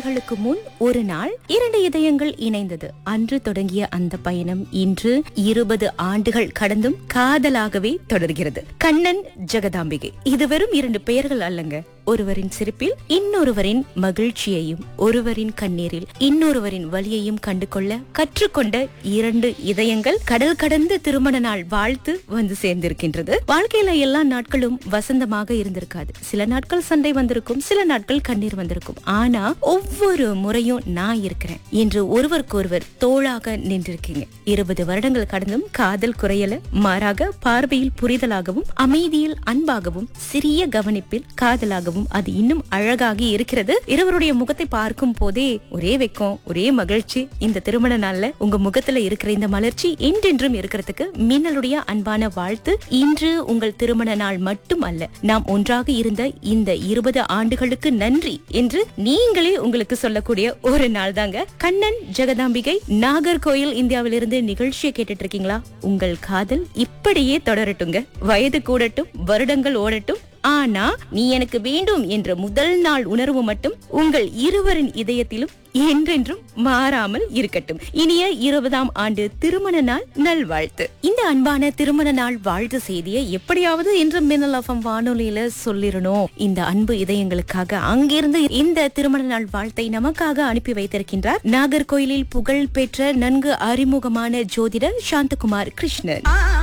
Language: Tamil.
ஆண்டுகளுக்கு முன் ஒரு நாள் இரண்டு இதயங்கள் இணைந்தது அன்று தொடங்கிய அந்த பயணம் இன்று இருபது ஆண்டுகள் கடந்தும் காதலாகவே தொடர்கிறது கண்ணன் ஜெகதாம்பிகை இது வெறும் இரண்டு பெயர்கள் அல்லங்க ஒருவரின் சிரிப்பில் இன்னொருவரின் மகிழ்ச்சியையும் ஒருவரின் கண்ணீரில் இன்னொருவரின் வலியையும் கண்டு கொள்ள கற்றுக்கொண்ட இரண்டு இதயங்கள் கடல் கடந்து திருமண நாள் வாழ்த்து வந்து சேர்ந்திருக்கின்றது வாழ்க்கையில எல்லா நாட்களும் வசந்தமாக இருந்திருக்காது சில நாட்கள் சண்டை வந்திருக்கும் சில நாட்கள் கண்ணீர் வந்திருக்கும் ஆனா ஒவ்வொரு முறையும் நான் இருக்கிறேன் என்று ஒருவருக்கொருவர் தோளாக நின்றிருக்கீங்க இருபது வருடங்கள் கடந்தும் காதல் குறையல மாறாக பார்வையில் புரிதலாகவும் அமைதியில் அன்பாகவும் சிறிய கவனிப்பில் காதலாகவும் அது இன்னும் அழகாகி இருக்கிறது இருவருடைய முகத்தை பார்க்கும் போதே ஒரே வெக்கம் ஒரே மகிழ்ச்சி இந்த திருமண நாள்ல உங்க முகத்துல இருக்கிற இந்த மலர்ச்சி என்றென்றும் இருக்கிறதுக்கு மின்னலுடைய அன்பான வாழ்த்து இன்று உங்கள் திருமண நாள் மட்டும் அல்ல நாம் ஒன்றாக இருந்த இந்த இருபது ஆண்டுகளுக்கு நன்றி என்று நீங்களே உங்களுக்கு சொல்லக்கூடிய ஒரு நாள் தாங்க கண்ணன் ஜெகதாம்பிகை நாகர்கோயில் இந்தியாவிலிருந்து நிகழ்ச்சியை கேட்டுட்டு இருக்கீங்களா உங்கள் காதல் இப்படியே தொடரட்டுங்க வயது கூடட்டும் வருடங்கள் ஓடட்டும் ஆனா நீ எனக்கு வேண்டும் என்ற முதல் நாள் உணர்வு மட்டும் உங்கள் இருவரின் இதயத்திலும் என்றென்றும் மாறாமல் இருக்கட்டும் இனிய இருபதாம் ஆண்டு திருமண நாள் நல்வாழ்த்து இந்த அன்பான திருமண நாள் வாழ்த்து செய்தியை எப்படியாவது இன்று மின்னல் எஃப்எம் வானொலியில சொல்லிடணும் இந்த அன்பு இதயங்களுக்காக அங்கிருந்து இந்த திருமண நாள் வாழ்த்தை நமக்காக அனுப்பி வைத்திருக்கின்றார் நாகர்கோயிலில் புகழ் பெற்ற நன்கு அறிமுகமான ஜோதிடர் சாந்தகுமார் கிருஷ்ணன்